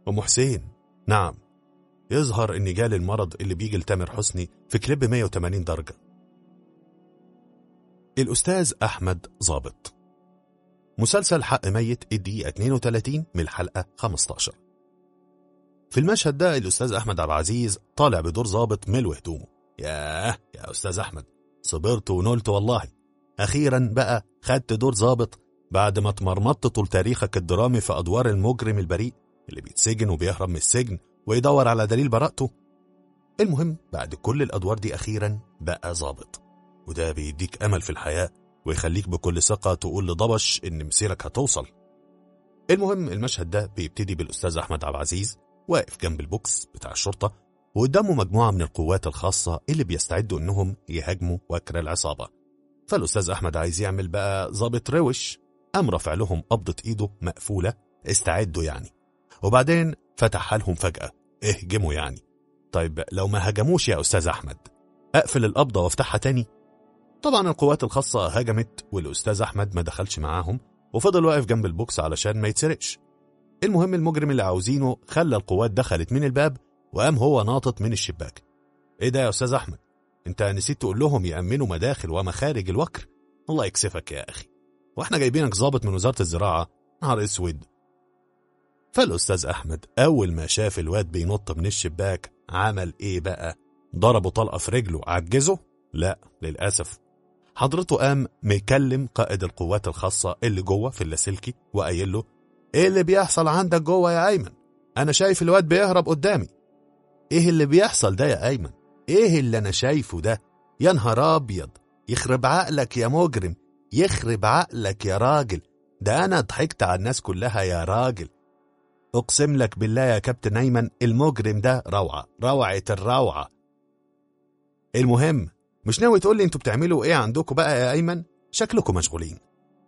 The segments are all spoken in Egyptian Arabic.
ام حسين نعم يظهر اني جالي المرض اللي بيجي لتامر حسني في كليب 180 درجة الأستاذ أحمد ظابط مسلسل حق ميت الدقيقة 32 من الحلقة 15 في المشهد ده الأستاذ أحمد عبد العزيز طالع بدور ظابط ملو هدومه ياه يا أستاذ أحمد صبرت ونلت والله أخيرا بقى خدت دور ظابط بعد ما اتمرمطت طول تاريخك الدرامي في أدوار المجرم البريء اللي بيتسجن وبيهرب من السجن ويدور على دليل براءته المهم بعد كل الأدوار دي أخيرا بقى ظابط وده بيديك أمل في الحياة ويخليك بكل ثقة تقول لضبش إن مسيرك هتوصل المهم المشهد ده بيبتدي بالأستاذ أحمد عبد العزيز واقف جنب البوكس بتاع الشرطة وقدامه مجموعة من القوات الخاصة اللي بيستعدوا إنهم يهاجموا وكر العصابة فالأستاذ أحمد عايز يعمل بقى ظابط روش قام رافع لهم قبضة إيده مقفولة استعدوا يعني وبعدين فتحها لهم فجأة اهجموا يعني طيب لو ما هجموش يا أستاذ أحمد أقفل القبضة وافتحها تاني طبعا القوات الخاصة هجمت والأستاذ أحمد ما دخلش معاهم وفضل واقف جنب البوكس علشان ما يتسرقش المهم المجرم اللي عاوزينه خلى القوات دخلت من الباب وقام هو ناطط من الشباك ايه ده يا أستاذ أحمد انت نسيت تقول لهم يأمنوا مداخل ومخارج الوكر الله يكسفك يا أخي واحنا جايبينك ظابط من وزارة الزراعة نهار اسود فالأستاذ أحمد أول ما شاف الواد بينط من الشباك عمل إيه بقى؟ ضربه طلقة في رجله عجزه؟ لا للأسف حضرته قام مكلم قائد القوات الخاصة اللي جوه في اللاسلكي وقايل له إيه اللي بيحصل عندك جوه يا أيمن؟ أنا شايف الواد بيهرب قدامي إيه اللي بيحصل ده يا أيمن؟ إيه اللي أنا شايفه ده؟ يا نهار أبيض يخرب عقلك يا مجرم يخرب عقلك يا راجل ده أنا ضحكت على الناس كلها يا راجل أقسم لك بالله يا كابتن أيمن المجرم ده روعة روعة الروعة المهم مش ناوي تقول لي انتوا بتعملوا ايه عندكم بقى يا أيمن شكلكم مشغولين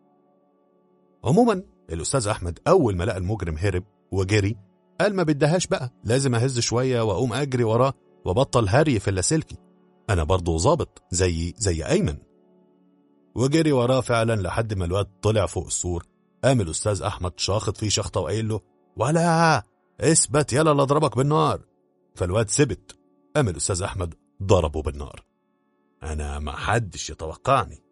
عموما الأستاذ أحمد أول ما لقى المجرم هرب وجري قال ما بدهاش بقى لازم أهز شوية وأقوم أجري وراه وبطل هري في اللاسلكي أنا برضه ظابط زي زي أيمن وجري وراه فعلا لحد ما الواد طلع فوق السور قام الأستاذ أحمد شاخط فيه شخطة وقايل له ولا اثبت يلا لا اضربك بالنار فالواد ثبت قام الأستاذ أحمد ضربه بالنار أنا ما حدش يتوقعني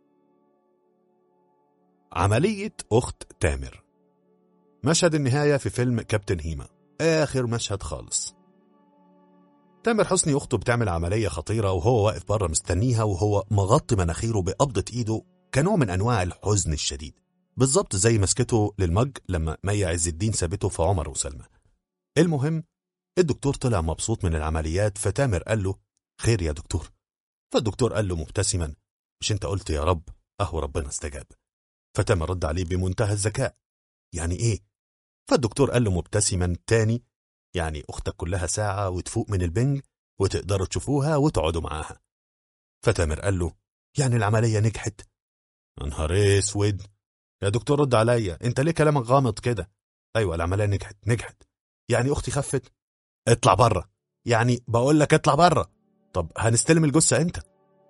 عملية أخت تامر مشهد النهاية في فيلم كابتن هيما آخر مشهد خالص تامر حسني أخته بتعمل عملية خطيرة وهو واقف بره مستنيها وهو مغطي مناخيره بقبضة إيده كنوع من أنواع الحزن الشديد بالظبط زي مسكته للمج لما مي عز الدين سابته في عمر وسلمى المهم الدكتور طلع مبسوط من العمليات فتامر قال له خير يا دكتور فالدكتور قال له مبتسما مش انت قلت يا رب اهو ربنا استجاب فتامر رد عليه بمنتهى الذكاء يعني ايه فالدكتور قال له مبتسما تاني يعني اختك كلها ساعة وتفوق من البنج وتقدروا تشوفوها وتقعدوا معاها فتامر قال له يعني العملية نجحت نهار اسود يا دكتور رد عليا انت ليه كلامك غامض كده ايوه العمليه نجحت نجحت يعني اختي خفت اطلع بره يعني بقول لك اطلع بره طب هنستلم الجثه امتى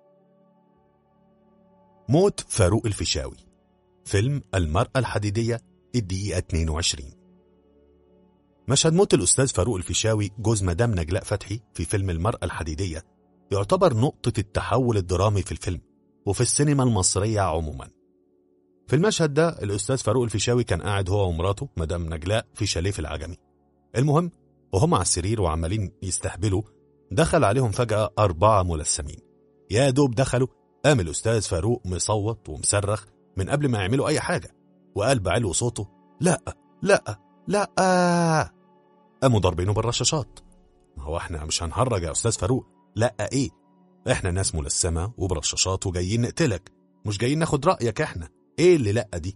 موت فاروق الفيشاوي فيلم المرأة الحديدية الدقيقة 22 مشهد موت الأستاذ فاروق الفيشاوي جوز مدام نجلاء فتحي في فيلم المرأة الحديدية يعتبر نقطة التحول الدرامي في الفيلم وفي السينما المصرية عموما في المشهد ده الأستاذ فاروق الفيشاوي كان قاعد هو ومراته مدام نجلاء في شاليه في العجمي المهم وهم على السرير وعمالين يستهبلوا دخل عليهم فجأة أربعة ملثمين يا دوب دخلوا قام الأستاذ فاروق مصوت ومصرخ من قبل ما يعملوا أي حاجة وقال بعلو صوته لا لا لا قاموا ضاربينه بالرشاشات ما هو احنا مش هنهرج يا أستاذ فاروق لا ايه احنا ناس ملثمة وبرشاشات وجايين نقتلك مش جايين ناخد رأيك احنا ايه اللي لا دي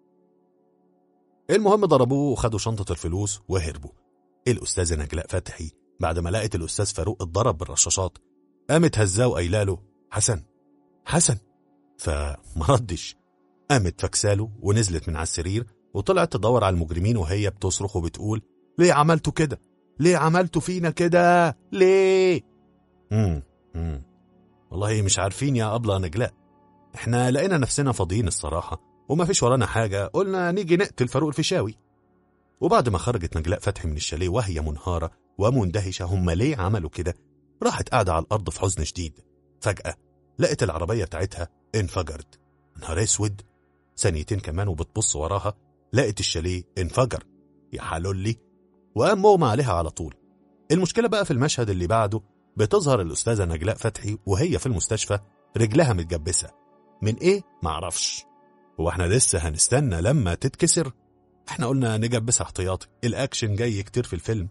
المهم ضربوه وخدوا شنطة الفلوس وهربوا الأستاذة نجلاء فتحي بعد ما لقت الأستاذ فاروق اتضرب بالرشاشات قامت هزاه وقايله له حسن حسن فما ردش قامت فكساله ونزلت من على السرير وطلعت تدور على المجرمين وهي بتصرخ وبتقول ليه عملتوا كده ليه عملتوا فينا كده ليه امم امم والله مش عارفين يا أبلة نجلاء احنا لقينا نفسنا فاضيين الصراحة وما فيش ورانا حاجة قلنا نيجي نقتل فاروق الفيشاوي وبعد ما خرجت نجلاء فتحي من الشاليه وهي منهارة ومندهشة هم ليه عملوا كده راحت قاعدة على الأرض في حزن شديد فجأة لقت العربية بتاعتها انفجرت نهار اسود ثانيتين كمان وبتبص وراها لقت الشاليه انفجر يا حلولي وقام مغمى عليها على طول المشكلة بقى في المشهد اللي بعده بتظهر الأستاذة نجلاء فتحي وهي في المستشفى رجلها متجبسة من إيه؟ معرفش هو احنا لسه هنستنى لما تتكسر احنا قلنا نجبسها احتياطي الاكشن جاي كتير في الفيلم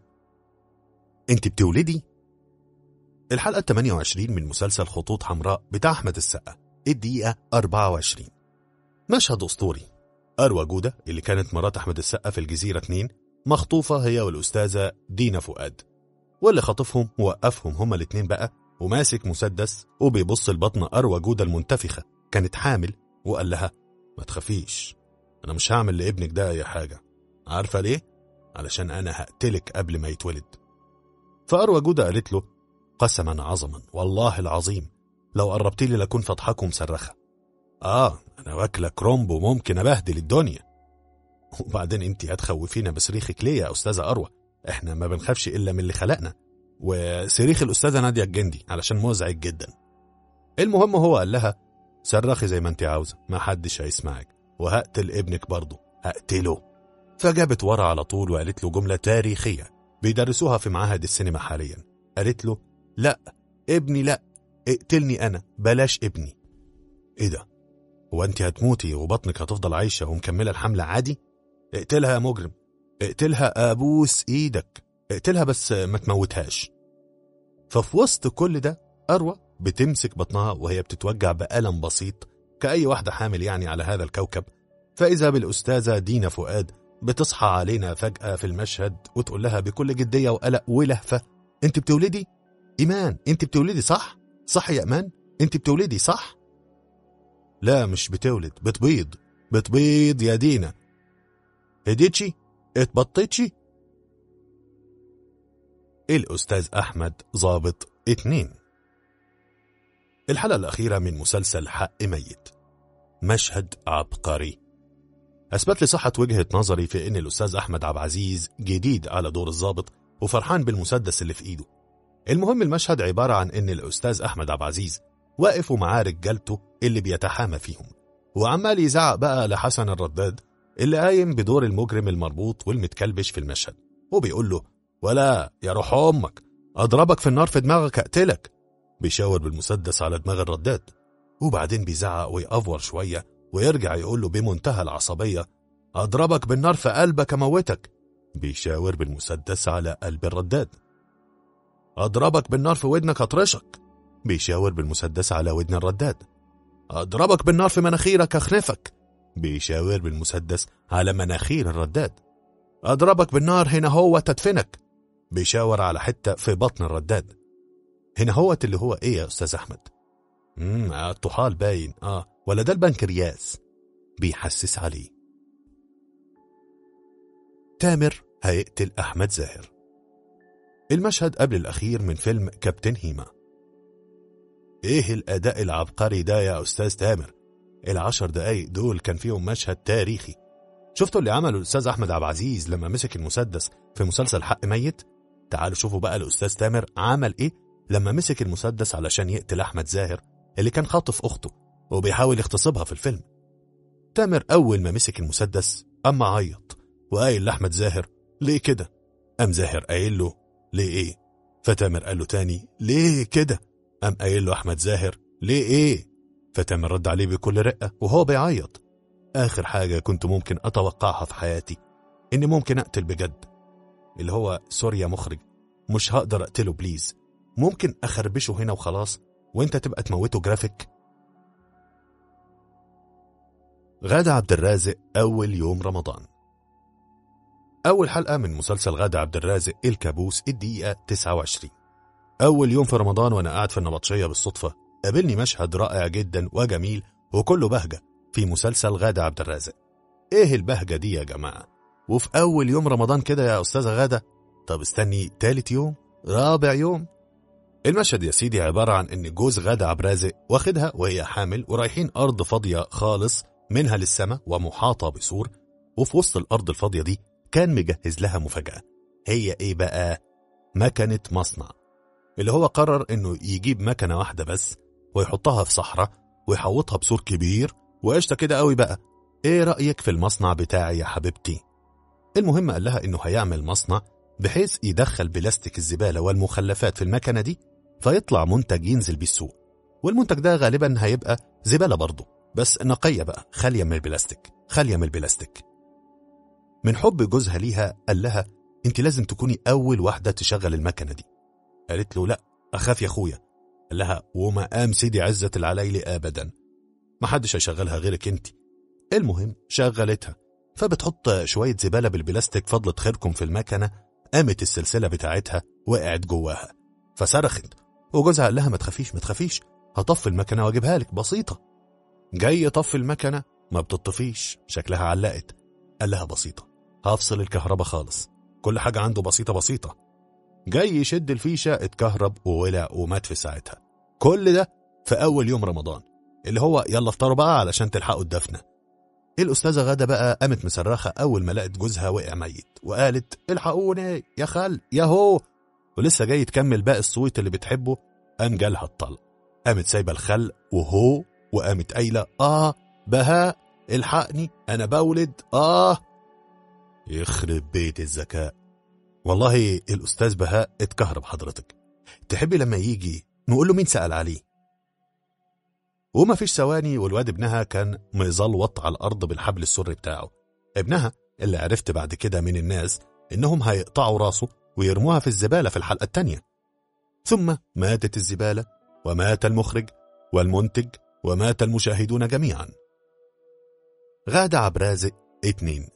انت بتولدي الحلقة 28 من مسلسل خطوط حمراء بتاع أحمد السقا الدقيقة 24 مشهد أسطوري أروى جودة اللي كانت مرات أحمد السقا في الجزيرة 2 مخطوفة هي والأستاذة دينا فؤاد واللي خاطفهم ووقفهم هما الاتنين بقى وماسك مسدس وبيبص لبطن أروى جودة المنتفخة كانت حامل وقال لها ما تخافيش أنا مش هعمل لابنك ده أي حاجة عارفة ليه؟ علشان أنا هقتلك قبل ما يتولد فأروى جودة قالت له قسما عظما والله العظيم لو قربت لي لكون فضحك ومصرخة آه أنا واكلة كرومب وممكن أبهدل الدنيا وبعدين أنت هتخوفينا بصريخك ليه يا أستاذة أروى إحنا ما بنخافش إلا من اللي خلقنا وصريخ الأستاذة نادية الجندي علشان مزعج جدا المهم هو قال لها صرخي زي ما انت عاوزة ما حدش هيسمعك وهقتل ابنك برضه هقتله فجابت ورا على طول وقالت له جملة تاريخية بيدرسوها في معهد السينما حاليا قالت له لا ابني لا اقتلني انا بلاش ابني ايه ده هو انت هتموتي وبطنك هتفضل عايشة ومكملة الحملة عادي اقتلها يا مجرم اقتلها ابوس ايدك اقتلها بس ما تموتهاش ففي وسط كل ده أروى بتمسك بطنها وهي بتتوجع بألم بسيط كأي واحدة حامل يعني على هذا الكوكب فإذا بالأستاذة دينا فؤاد بتصحى علينا فجأة في المشهد وتقول لها بكل جدية وقلق ولهفة أنت بتولدي؟ إيمان أنت بتولدي صح؟ صح يا إيمان؟ أنت بتولدي صح؟ لا مش بتولد بتبيض بتبيض يا دينا هديتشي؟ اتبطيتشي؟ الأستاذ أحمد ظابط اتنين الحلقة الأخيرة من مسلسل حق ميت مشهد عبقري أثبت لي صحة وجهة نظري في إن الأستاذ أحمد عبد العزيز جديد على دور الظابط وفرحان بالمسدس اللي في إيده المهم المشهد عبارة عن إن الأستاذ أحمد عبد العزيز واقف ومعاه رجالته اللي بيتحامى فيهم وعمال يزعق بقى لحسن الرداد اللي قايم بدور المجرم المربوط والمتكلبش في المشهد وبيقول له ولا يا روح أمك أضربك في النار في دماغك أقتلك بيشاور بالمسدس على دماغ الرداد وبعدين بيزعق ويأفور شوية ويرجع يقول له بمنتهى العصبية أضربك بالنار في قلبك أموتك بيشاور بالمسدس على قلب الرداد أضربك بالنار في ودنك أطرشك بيشاور بالمسدس على ودن الرداد أضربك بالنار في مناخيرك أخنفك بيشاور بالمسدس على مناخير الرداد أضربك بالنار هنا هو تدفنك بيشاور على حتة في بطن الرداد هنا هو اللي هو ايه يا استاذ احمد امم الطحال باين اه ولا ده البنكرياس بيحسس عليه تامر هيقتل احمد زاهر المشهد قبل الاخير من فيلم كابتن هيما ايه الاداء العبقري ده يا استاذ تامر العشر دقايق دول كان فيهم مشهد تاريخي شفتوا اللي عمله الاستاذ احمد عبد العزيز لما مسك المسدس في مسلسل حق ميت تعالوا شوفوا بقى الاستاذ تامر عمل ايه لما مسك المسدس علشان يقتل احمد زاهر اللي كان خاطف اخته وبيحاول يغتصبها في الفيلم تامر اول ما مسك المسدس اما عيط وقايل لاحمد زاهر ليه كده قام زاهر قايل له ليه ايه فتامر قال له تاني ليه كده قام قايل له احمد زاهر ليه ايه فتامر رد عليه بكل رقه وهو بيعيط آخر حاجة كنت ممكن أتوقعها في حياتي إني ممكن أقتل بجد اللي هو سوري يا مخرج مش هقدر أقتله بليز ممكن أخربشه هنا وخلاص وإنت تبقى تموته جرافيك غادة عبد الرازق أول يوم رمضان أول حلقة من مسلسل غادة عبد الرازق الكابوس الدقيقة 29 أول يوم في رمضان وأنا قاعد في النبطشية بالصدفة قابلني مشهد رائع جدا وجميل وكله بهجة في مسلسل غادة عبد الرازق ايه البهجة دي يا جماعة وفي اول يوم رمضان كده يا استاذة غادة طب استني تالت يوم رابع يوم المشهد يا سيدي عبارة عن ان جوز غادة عبد الرازق واخدها وهي حامل ورايحين ارض فاضية خالص منها للسماء ومحاطة بسور وفي وسط الارض الفاضية دي كان مجهز لها مفاجأة هي ايه بقى مكنة مصنع اللي هو قرر انه يجيب مكنة واحدة بس ويحطها في صحراء ويحوطها بسور كبير وقشطة كده قوي بقى ايه رأيك في المصنع بتاعي يا حبيبتي المهم قال لها انه هيعمل مصنع بحيث يدخل بلاستيك الزبالة والمخلفات في المكنة دي فيطلع منتج ينزل بيه السوق والمنتج ده غالبا هيبقى زبالة برضه بس نقية بقى خالية من البلاستيك خالية من البلاستيك من حب جوزها ليها قال لها انت لازم تكوني اول واحدة تشغل المكنة دي قالت له لا اخاف يا اخويا قال لها وما قام سيدي عزة العلايلي ابدا ما حدش هيشغلها غيرك انت المهم شغلتها فبتحط شوية زبالة بالبلاستيك فضلة خيركم في المكنة قامت السلسلة بتاعتها وقعت جواها فصرخت وجوزها قال لها ما تخافيش ما تخافيش هطفي المكنة واجيبها لك بسيطة جاي طفي المكنة ما بتطفيش شكلها علقت قال لها بسيطة هفصل الكهرباء خالص كل حاجة عنده بسيطة بسيطة جاي يشد الفيشة اتكهرب وولع ومات في ساعتها كل ده في أول يوم رمضان اللي هو يلا افطروا بقى علشان تلحقوا الدفنة الأستاذة غادة بقى قامت مصرخة أول ما لقت جوزها وقع ميت وقالت الحقوني يا خال يا هو ولسه جاي تكمل باقي الصويت اللي بتحبه قام جالها الطلق قامت سايبة الخل وهو وقامت قايلة آه بهاء الحقني أنا بولد آه يخرب بيت الذكاء والله الأستاذ بهاء اتكهرب حضرتك تحبي لما يجي نقول له مين سأل عليه وما فيش ثواني والواد ابنها كان مزلوط على الأرض بالحبل السري بتاعه ابنها اللي عرفت بعد كده من الناس إنهم هيقطعوا راسه ويرموها في الزبالة في الحلقة التانية ثم ماتت الزبالة ومات المخرج والمنتج ومات المشاهدون جميعا غادة عبرازق اتنين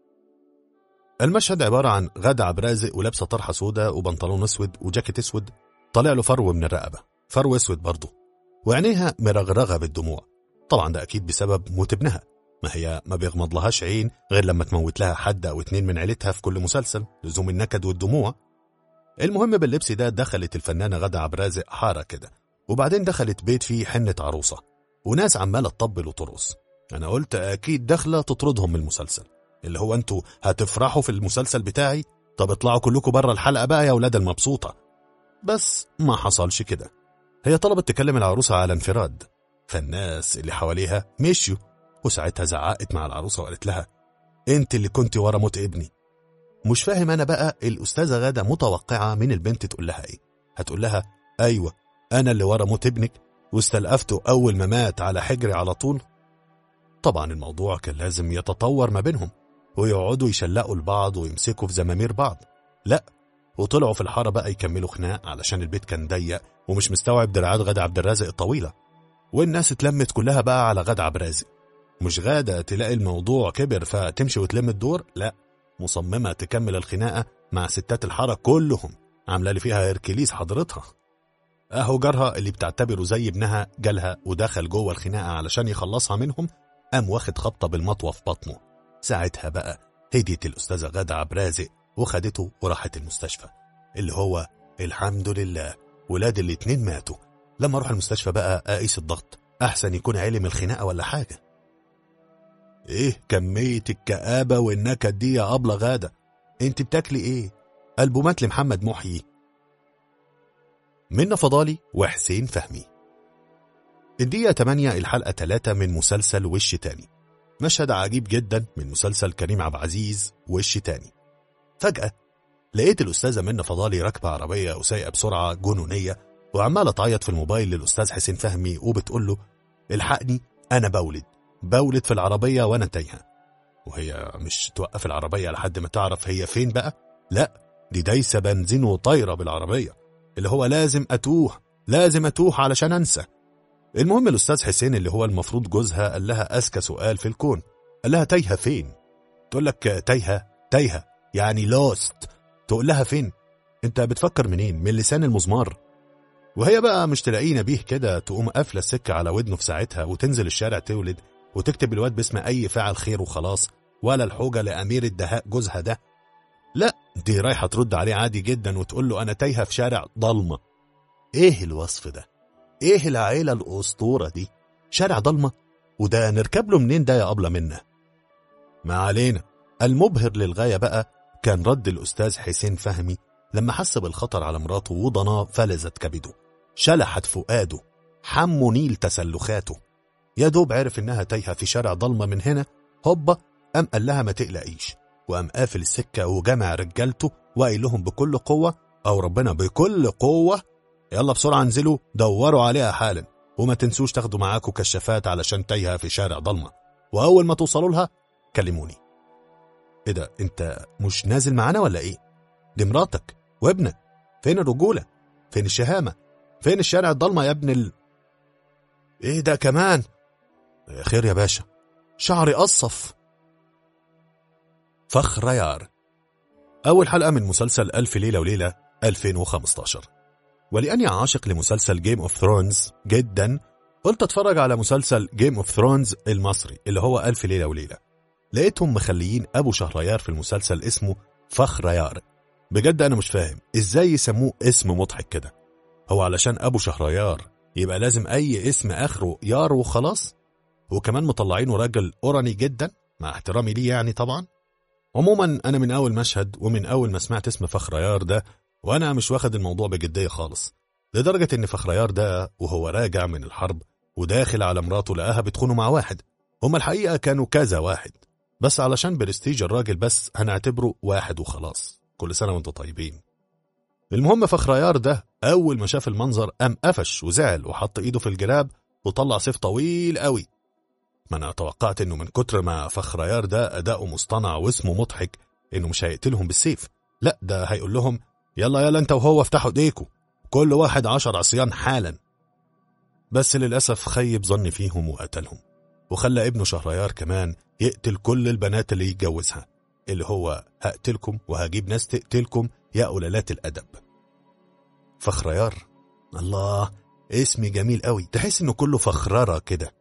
المشهد عبارة عن غادة عبرازق ولابسة طرحة سوداء وبنطلون اسود وجاكيت اسود طالع له فرو من الرقبة فرو اسود برضه وعينيها مرغرغة بالدموع طبعا ده أكيد بسبب موت ابنها ما هي ما بيغمض لهاش عين غير لما تموت لها حد أو اتنين من عيلتها في كل مسلسل لزوم النكد والدموع المهم باللبس ده دخلت الفنانة غادة عبرازق حارة كده وبعدين دخلت بيت فيه حنة عروسة وناس عمالة تطبل وترقص أنا قلت أكيد داخلة تطردهم من المسلسل اللي هو أنتوا هتفرحوا في المسلسل بتاعي طب اطلعوا كلكم بره الحلقة بقى يا ولاد المبسوطة بس ما حصلش كده هي طلبت تكلم العروسة على انفراد فالناس اللي حواليها مشيوا وساعتها زعقت مع العروسة وقالت لها انت اللي كنت ورا موت ابني مش فاهم انا بقى الاستاذة غادة متوقعة من البنت تقول لها ايه هتقول لها ايوه انا اللي ورا موت ابنك واستلقفته اول ما مات على حجري على طول طبعا الموضوع كان لازم يتطور ما بينهم ويقعدوا يشلقوا لبعض ويمسكوا في زمامير بعض لا وطلعوا في الحارة بقى يكملوا خناق علشان البيت كان ضيق ومش مستوعب دراعات غادة عبد الرازق الطويلة والناس اتلمت كلها بقى على غادة عبد الرازق مش غادة تلاقي الموضوع كبر فتمشي وتلم الدور لا مصممة تكمل الخناقة مع ستات الحارة كلهم عاملة لي فيها هيركليس حضرتها اهو جارها اللي بتعتبره زي ابنها جالها ودخل جوه الخناقة علشان يخلصها منهم قام واخد خبطة بالمطوة في بطنه ساعتها بقى هديت الأستاذة غادة عبرازق وخدته وراحت المستشفى اللي هو الحمد لله ولاد الاتنين ماتوا لما اروح المستشفى بقى اقيس الضغط احسن يكون علم الخناقه ولا حاجه ايه كميه الكآبه والنكد دي يا ابله غاده انت بتاكلي ايه البومات لمحمد محيي منى فضالي وحسين فهمي الدقيقة 8 الحلقة 3 من مسلسل وش تاني مشهد عجيب جدا من مسلسل كريم عبد العزيز وش تاني فجأة لقيت الأستاذة منى فضالي راكبة عربية وسايقة بسرعة جنونية وعمالة تعيط في الموبايل للأستاذ حسين فهمي وبتقول له الحقني أنا بولد بولد في العربية وأنا تايهة وهي مش توقف العربية لحد ما تعرف هي فين بقى لا دي دايسة بنزين وطايرة بالعربية اللي هو لازم أتوه لازم أتوه علشان أنسى المهم الأستاذ حسين اللي هو المفروض جوزها قال لها أذكى سؤال في الكون قال لها تايهة فين تقول لك تايهة تايهة يعني لوست تقول لها فين انت بتفكر منين من لسان المزمار وهي بقى مش تلاقيه نبيه كده تقوم قافله السكه على ودنه في ساعتها وتنزل الشارع تولد وتكتب الواد باسم اي فاعل خير وخلاص ولا الحوجه لامير الدهاء جوزها ده لا دي رايحه ترد عليه عادي جدا وتقول له انا تايهه في شارع ضلمه ايه الوصف ده ايه العيله الاسطوره دي شارع ضلمه وده نركب له منين ده يا ابله منا ما علينا المبهر للغاية بقى كان رد الأستاذ حسين فهمي لما حس بالخطر على مراته وضناه فلذت كبده شلحت فؤاده حموا نيل تسلخاته يا دوب عرف إنها تايهة في شارع ضلمة من هنا هوبا قام قال لها ما تقلقيش وقام قافل السكة وجمع رجالته وقايل لهم بكل قوة أو ربنا بكل قوة يلا بسرعة انزلوا دوروا عليها حالا وما تنسوش تاخدوا معاكم كشافات علشان تايهة في شارع ضلمة وأول ما توصلوا لها كلموني ايه ده انت مش نازل معانا ولا ايه دي مراتك وابنك فين الرجولة فين الشهامة فين الشارع الضلمة يا ابن ال... ايه ده كمان خير يا باشا شعري قصف فخر يار أول حلقة من مسلسل ألف ليلة وليلة 2015 ولأني عاشق لمسلسل جيم اوف ثرونز جدا قلت اتفرج على مسلسل جيم اوف ثرونز المصري اللي هو ألف ليلة وليلة لقيتهم مخليين أبو شهريار في المسلسل اسمه فخريار بجد أنا مش فاهم إزاي يسموه اسم مضحك كده هو علشان أبو شهريار يبقى لازم أي اسم آخره يار وخلاص وكمان مطلعينه راجل أوراني جدا مع احترامي ليه يعني طبعا عموما أنا من أول مشهد ومن أول ما سمعت اسم فخريار ده وأنا مش واخد الموضوع بجدية خالص لدرجة إن فخريار ده وهو راجع من الحرب وداخل على مراته لقاها بتخونه مع واحد هما الحقيقة كانوا كذا واحد بس علشان برستيج الراجل بس هنعتبره واحد وخلاص كل سنة وانتم طيبين المهم فخريار ده أول ما شاف المنظر قام قفش وزعل وحط إيده في الجراب وطلع سيف طويل قوي ما أنا توقعت إنه من كتر ما فخريار ده أداؤه مصطنع واسمه مضحك إنه مش هيقتلهم بالسيف لا ده هيقول لهم يلا يلا انت وهو افتحوا ايديكوا كل واحد عشر عصيان حالا بس للأسف خيب ظني فيهم وقتلهم وخلى ابنه شهريار كمان يقتل كل البنات اللي يتجوزها اللي هو هقتلكم وهجيب ناس تقتلكم يا قلالات الأدب فخريار الله اسمي جميل قوي تحس انه كله فخررة كده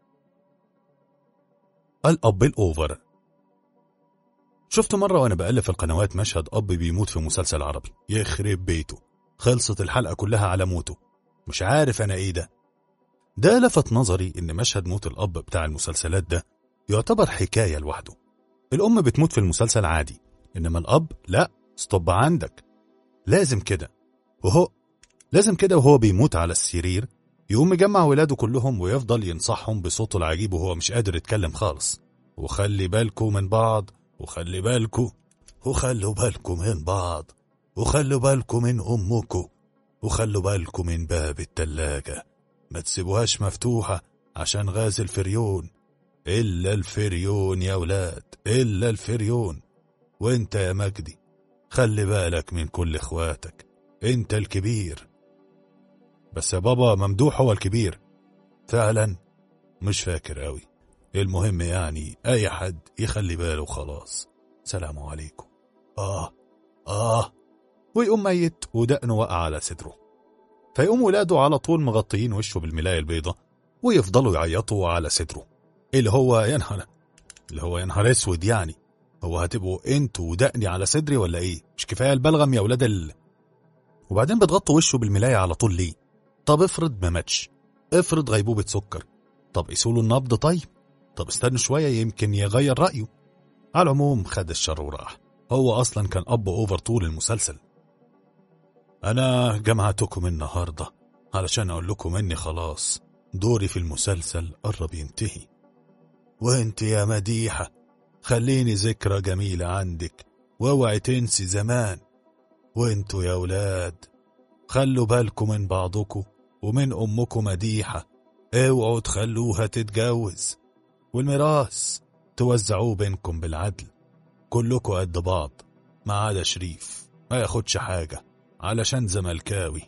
الأب الأوفر شفت مرة وأنا بقلب في القنوات مشهد أب بيموت في مسلسل عربي يخرب بيته خلصت الحلقة كلها على موته مش عارف أنا إيه ده ده لفت نظري إن مشهد موت الأب بتاع المسلسلات ده يعتبر حكاية لوحده الأم بتموت في المسلسل عادي إنما الأب لا ستوب عندك لازم كده وهو لازم كده وهو بيموت على السرير يقوم مجمع ولاده كلهم ويفضل ينصحهم بصوته العجيب وهو مش قادر يتكلم خالص وخلي بالكوا من بعض وخلي بالكوا وخلوا بالكوا من بعض وخلوا بالكوا من أمكوا وخلوا بالكوا من باب التلاجة ما تسيبوهاش مفتوحة عشان غاز الفريون إلا الفريون يا ولاد إلا الفريون وانت يا مجدي خلي بالك من كل اخواتك انت الكبير بس يا بابا ممدوح هو الكبير فعلا مش فاكر قوي المهم يعني اي حد يخلي باله خلاص سلام عليكم اه اه ويقوم ميت ودقنه وقع على صدره فيقوم ولاده على طول مغطيين وشه بالملاية البيضة ويفضلوا يعيطوا على صدره اللي هو يا نهار اللي هو يا نهار اسود يعني هو هتبقوا انتوا ودقني على صدري ولا ايه مش كفايه البلغم يا ولاد ال وبعدين بتغطوا وشه بالملايه على طول ليه طب افرض ما ماتش افرض غيبوبه سكر طب قيسوا له النبض طيب طب استنوا شويه يمكن يغير رايه على العموم خد الشر وراح هو اصلا كان اب اوفر طول المسلسل انا جمعتكم النهارده علشان اقول لكم اني خلاص دوري في المسلسل قرب ينتهي وانت يا مديحة خليني ذكرى جميلة عندك واوعي تنسي زمان وانتوا يا ولاد خلوا بالكم من بعضكم ومن أمكم مديحة اوعوا تخلوها تتجوز والميراث توزعوه بينكم بالعدل كلكم قد بعض ما عدا شريف ما ياخدش حاجة علشان زملكاوي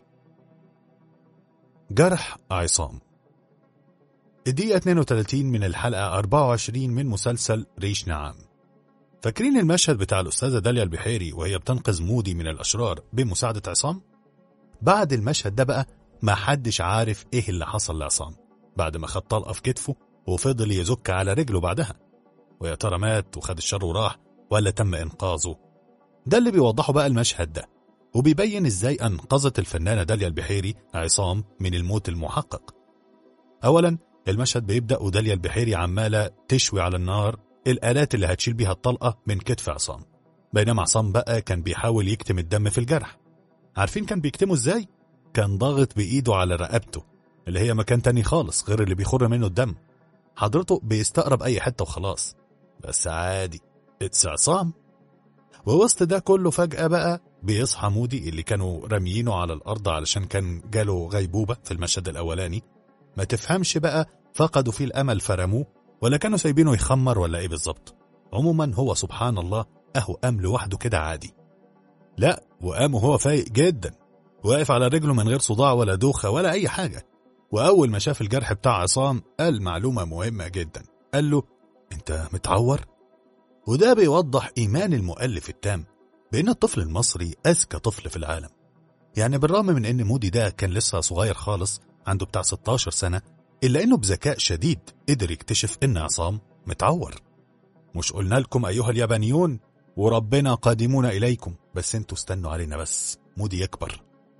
جرح عصام الدقيقة 32 من الحلقة 24 من مسلسل ريش نعام فاكرين المشهد بتاع الأستاذة داليا البحيري وهي بتنقذ مودي من الأشرار بمساعدة عصام؟ بعد المشهد ده بقى ما حدش عارف ايه اللي حصل لعصام بعد ما خد طلقة في كتفه وفضل يزك على رجله بعدها ويا ترى مات وخد الشر وراح ولا تم إنقاذه ده اللي بيوضحه بقى المشهد ده وبيبين ازاي أنقذت الفنانة داليا البحيري عصام من الموت المحقق أولا المشهد بيبدأ وداليا البحيري عمالة تشوي على النار الآلات اللي هتشيل بيها الطلقة من كتف عصام بينما عصام بقى كان بيحاول يكتم الدم في الجرح عارفين كان بيكتمه ازاي؟ كان ضاغط بإيده على رقبته اللي هي مكان تاني خالص غير اللي بيخر منه الدم حضرته بيستقرب أي حتة وخلاص بس عادي اتس عصام ووسط ده كله فجأة بقى بيصحى مودي اللي كانوا راميينه على الأرض علشان كان جاله غيبوبة في المشهد الأولاني ما تفهمش بقى فقدوا فيه الأمل فرموه ولا كانوا سايبينه يخمر ولا إيه بالظبط عموما هو سبحان الله أهو قام لوحده كده عادي لا وقام وهو فايق جدا واقف على رجله من غير صداع ولا دوخة ولا أي حاجة وأول ما شاف الجرح بتاع عصام قال معلومة مهمة جدا قال له أنت متعور؟ وده بيوضح إيمان المؤلف التام بأن الطفل المصري أذكى طفل في العالم يعني بالرغم من أن مودي ده كان لسه صغير خالص عنده بتاع 16 سنة إلا أنه بذكاء شديد قدر يكتشف أن عصام متعور مش قلنا لكم أيها اليابانيون وربنا قادمون إليكم بس انتوا استنوا علينا بس مودي يكبر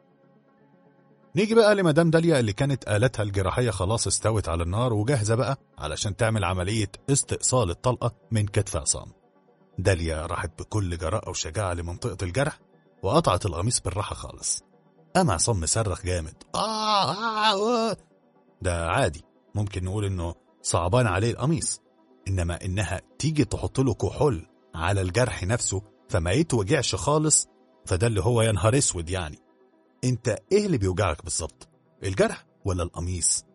نيجي بقى لمدام داليا اللي كانت آلتها الجراحية خلاص استوت على النار وجاهزة بقى علشان تعمل عملية استئصال الطلقة من كتف عصام داليا راحت بكل جراءة وشجاعة لمنطقة الجرح وقطعت القميص بالراحة خالص قام عصام مصرخ جامد آه, آه, آه ده عادي ممكن نقول انه صعبان عليه القميص انما انها تيجي تحط له كحول على الجرح نفسه فما يتوجعش خالص فده اللي هو يا نهار اسود يعني انت ايه اللي بيوجعك بالظبط الجرح ولا القميص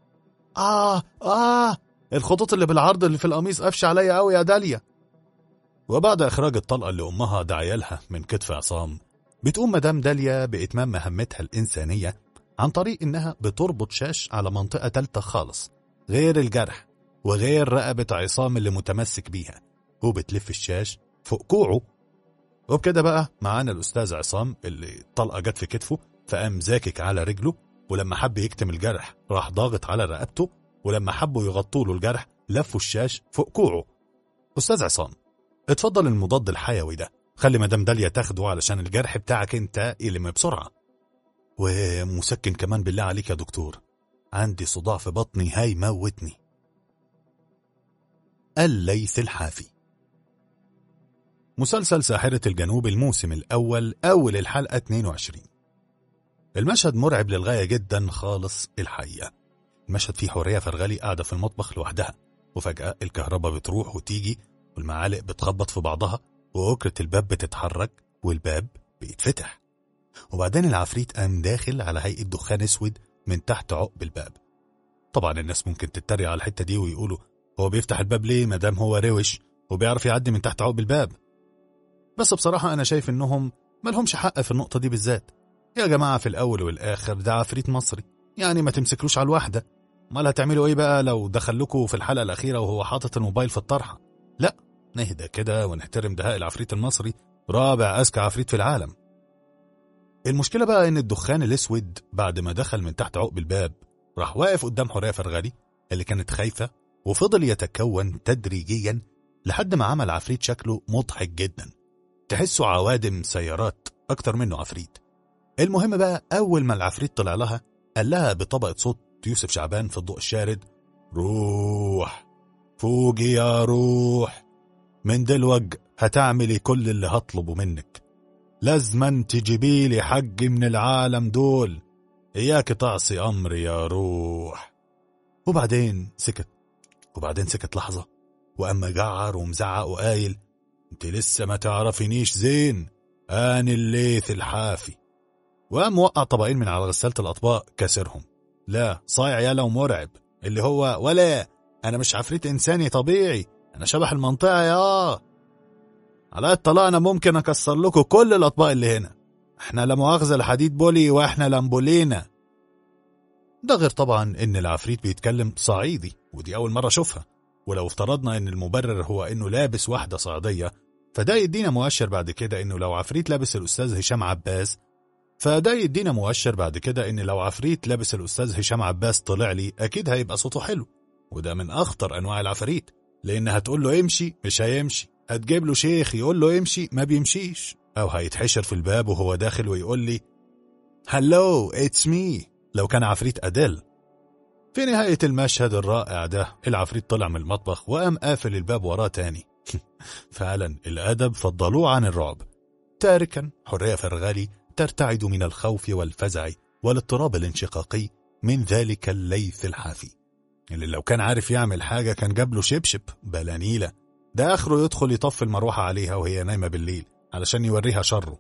اه اه الخطوط اللي بالعرض اللي في القميص قفش عليا قوي يا داليا وبعد اخراج الطلقه اللي امها دعيالها من كتف عصام بتقوم مدام داليا باتمام مهمتها الانسانيه عن طريق انها بتربط شاش على منطقه تالته خالص غير الجرح وغير رقبه عصام اللي متمسك بيها وبتلف الشاش فوق كوعه وبكده بقى معانا الأستاذ عصام اللي طلقة جت في كتفه فقام زاكك على رجله ولما حب يكتم الجرح راح ضاغط على رقبته ولما حبوا يغطوا له الجرح لفوا الشاش فوق كوعه أستاذ عصام اتفضل المضاد الحيوي ده خلي مدام داليا تاخده علشان الجرح بتاعك انت يلم بسرعة ومسكن كمان بالله عليك يا دكتور عندي صداع في بطني هيموتني الليث الحافي مسلسل ساحرة الجنوب الموسم الأول أول الحلقة 22 المشهد مرعب للغاية جدا خالص الحقيقة المشهد فيه حورية فرغلي قاعدة في المطبخ لوحدها وفجأة الكهرباء بتروح وتيجي والمعالق بتخبط في بعضها وأكرة الباب بتتحرك والباب بيتفتح وبعدين العفريت قام داخل على هيئة دخان اسود من تحت عقب الباب طبعا الناس ممكن تتريق على الحتة دي ويقولوا هو بيفتح الباب ليه مادام هو روش وبيعرف يعدي من تحت عقب الباب بس بصراحة أنا شايف إنهم ملهمش حق في النقطة دي بالذات يا جماعة في الأول والآخر ده عفريت مصري يعني ما تمسكلوش على الواحدة امال هتعملوا ايه بقى لو دخل لكم في الحلقة الأخيرة وهو حاطط الموبايل في الطرحة لا نهدى كده ونحترم دهاء العفريت المصري رابع أذكى عفريت في العالم المشكلة بقى إن الدخان الأسود بعد ما دخل من تحت عقب الباب راح واقف قدام حورية فرغلي اللي كانت خايفة وفضل يتكون تدريجيا لحد ما عمل عفريت شكله مضحك جدا تحسه عوادم سيارات أكتر منه عفريت المهم بقى أول ما العفريت طلع لها قال لها بطبقة صوت يوسف شعبان في الضوء الشارد روح فوقي يا روح من دلوج هتعملي كل اللي هطلبه منك لازما تجيبيلي حق من العالم دول إياك تعصي أمري يا روح وبعدين سكت وبعدين سكت لحظة وأما جعر ومزعق وقايل انت لسه ما تعرفينيش زين أنا الليث الحافي وقام وقع طبقين من على غسالة الأطباق كسرهم لا صايع يالا ومرعب اللي هو ولا أنا مش عفريت إنساني طبيعي أنا شبح المنطقة يا على الطلاق أنا ممكن أكسر لكم كل الأطباق اللي هنا احنا لا مؤاخذة الحديد بولي واحنا لامبولينا ده غير طبعا ان العفريت بيتكلم صعيدي ودي اول مرة اشوفها ولو افترضنا ان المبرر هو انه لابس واحدة صعيدية فده يدينا مؤشر بعد كده انه لو عفريت لابس الاستاذ هشام عباس فده يدينا مؤشر بعد كده ان لو عفريت لابس الاستاذ هشام عباس طلع لي اكيد هيبقى صوته حلو وده من اخطر انواع العفاريت لان هتقول له امشي مش هيمشي هتجيب له شيخ يقول له امشي ما بيمشيش او هيتحشر في الباب وهو داخل ويقول لي هلو اتس مي لو كان عفريت اديل في نهاية المشهد الرائع ده العفريت طلع من المطبخ وقام قافل الباب وراه تاني فعلا الأدب فضلوه عن الرعب تاركا حرية فرغالي ترتعد من الخوف والفزع والاضطراب الانشقاقي من ذلك الليث الحافي اللي لو كان عارف يعمل حاجة كان جاب له شبشب بلا نيلة ده آخره يدخل يطفي المروحة عليها وهي نايمة بالليل علشان يوريها شره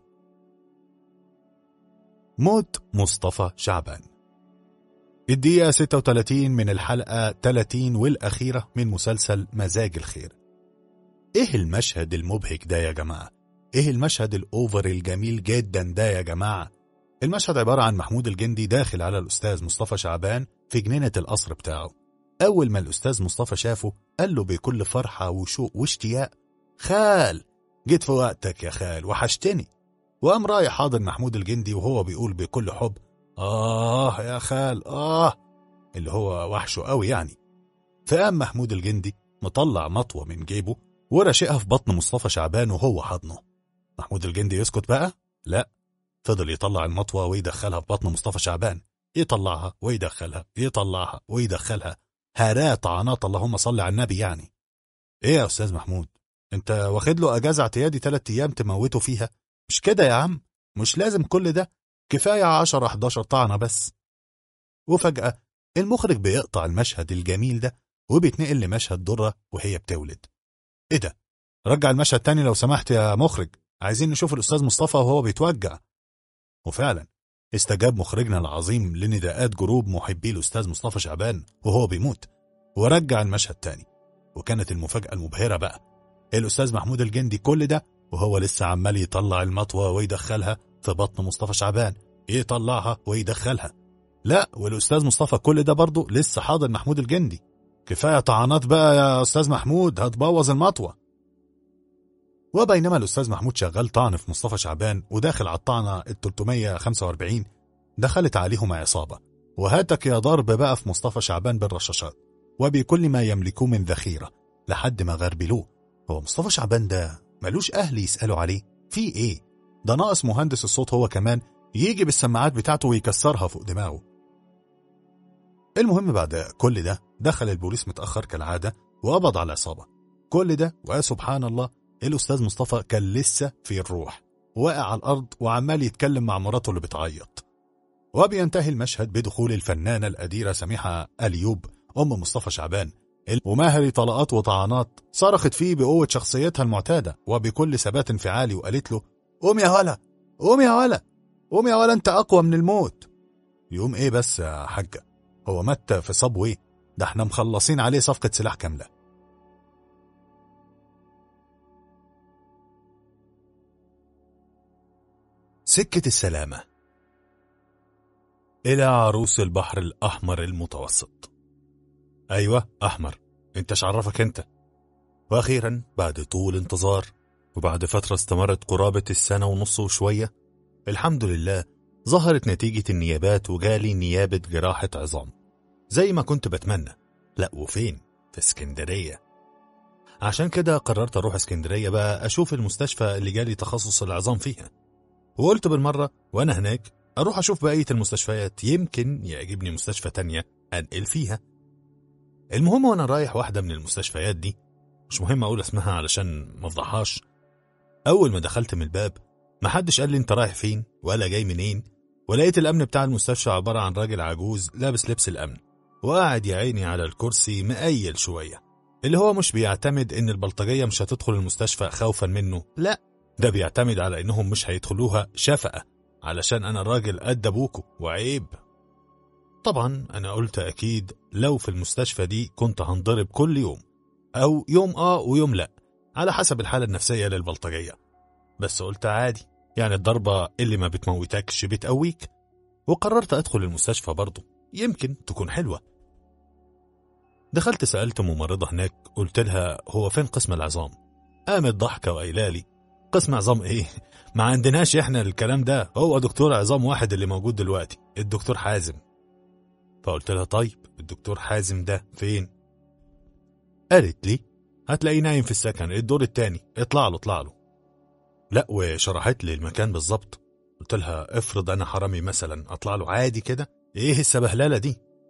موت مصطفى شعبان الدقيقة 36 من الحلقة 30 والأخيرة من مسلسل مزاج الخير إيه المشهد المبهج ده يا جماعة؟ إيه المشهد الأوفر الجميل جدا ده يا جماعة؟ المشهد عبارة عن محمود الجندي داخل على الأستاذ مصطفى شعبان في جنينة القصر بتاعه أول ما الأستاذ مصطفى شافه قال له بكل فرحة وشوق واشتياق خال جيت في وقتك يا خال وحشتني وقام رايح حاضن محمود الجندي وهو بيقول بكل حب آه يا خال آه اللي هو وحشه قوي يعني فقام محمود الجندي مطلع مطوة من جيبه ورشقها في بطن مصطفى شعبان وهو حضنه محمود الجندي يسكت بقى؟ لا فضل يطلع المطوة ويدخلها في بطن مصطفى شعبان يطلعها ويدخلها يطلعها ويدخلها هراء طعنات اللهم صل على النبي يعني ايه يا استاذ محمود انت واخد له اجازه اعتيادي ثلاث ايام تموته فيها مش كده يا عم مش لازم كل ده كفايه 10 11 طعنه بس وفجاه المخرج بيقطع المشهد الجميل ده وبيتنقل لمشهد دره وهي بتولد ايه ده رجع المشهد تاني لو سمحت يا مخرج عايزين نشوف الاستاذ مصطفى وهو بيتوجع وفعلا استجاب مخرجنا العظيم لنداءات جروب محبي الأستاذ مصطفى شعبان وهو بيموت ورجع المشهد تاني وكانت المفاجأة المبهرة بقى الأستاذ محمود الجندي كل ده وهو لسه عمال يطلع المطوة ويدخلها في بطن مصطفى شعبان يطلعها ويدخلها لا والأستاذ مصطفى كل ده برضه لسه حاضر محمود الجندي كفاية طعنات بقى يا أستاذ محمود هتبوظ المطوة وبينما الأستاذ محمود شغال طعن في مصطفى شعبان وداخل على الطعنة ال 345 دخلت عليهم عصابة وهاتك يا ضرب بقى في مصطفى شعبان بالرشاشات وبكل ما يملكوه من ذخيرة لحد ما غربلوه هو مصطفى شعبان ده ملوش أهل يسألوا عليه في إيه ده ناقص مهندس الصوت هو كمان يجي بالسماعات بتاعته ويكسرها فوق دماغه المهم بعد كل ده دخل البوليس متأخر كالعادة وقبض على العصابة كل ده وسبحان الله الأستاذ مصطفى كان لسه في الروح واقع على الأرض وعمال يتكلم مع مراته اللي بتعيط وبينتهي المشهد بدخول الفنانة الأديرة سميحة أليوب أم مصطفى شعبان وماهر طلقات وطعنات صرخت فيه بقوة شخصيتها المعتادة وبكل ثبات انفعالي وقالت له قوم يا ولا قوم يا ولا قوم يا ولا انت أقوى من الموت يقوم ايه بس يا حاجة هو مات في صبوي ده احنا مخلصين عليه صفقة سلاح كاملة سكة السلامة إلى عروس البحر الأحمر المتوسط أيوة أحمر أنت عرفك أنت وأخيرا بعد طول انتظار وبعد فترة استمرت قرابة السنة ونص وشوية الحمد لله ظهرت نتيجة النيابات وجالي نيابة جراحة عظام زي ما كنت بتمنى لا وفين في اسكندرية عشان كده قررت أروح اسكندرية بقى أشوف المستشفى اللي جالي تخصص العظام فيها وقلت بالمرة وأنا هناك أروح أشوف بقية المستشفيات يمكن يعجبني مستشفى تانية أنقل فيها المهم وأنا رايح واحدة من المستشفيات دي مش مهم أقول اسمها علشان مفضحهاش أول ما دخلت من الباب محدش قال لي أنت رايح فين ولا جاي منين ولقيت الأمن بتاع المستشفى عبارة عن راجل عجوز لابس لبس الأمن وقاعد يا عيني على الكرسي مقيل شوية اللي هو مش بيعتمد إن البلطجية مش هتدخل المستشفى خوفا منه لا ده بيعتمد على إنهم مش هيدخلوها شفقة علشان أنا راجل قد أبوكوا وعيب طبعا أنا قلت أكيد لو في المستشفى دي كنت هنضرب كل يوم أو يوم آه ويوم لأ على حسب الحالة النفسية للبلطجية بس قلت عادي يعني الضربة اللي ما بتموتكش بتقويك وقررت أدخل المستشفى برضه يمكن تكون حلوة دخلت سألت ممرضة هناك قلت لها هو فين قسم العظام قامت ضحكة وقايله لي قسم عظام ايه ما عندناش احنا الكلام ده هو دكتور عظام واحد اللي موجود دلوقتي الدكتور حازم فقلت لها طيب الدكتور حازم ده فين قالت لي هتلاقيه نايم في السكن الدور التاني اطلع له اطلع له لا وشرحت لي المكان بالظبط قلت لها افرض انا حرامي مثلا اطلع له عادي كده ايه السبهلله دي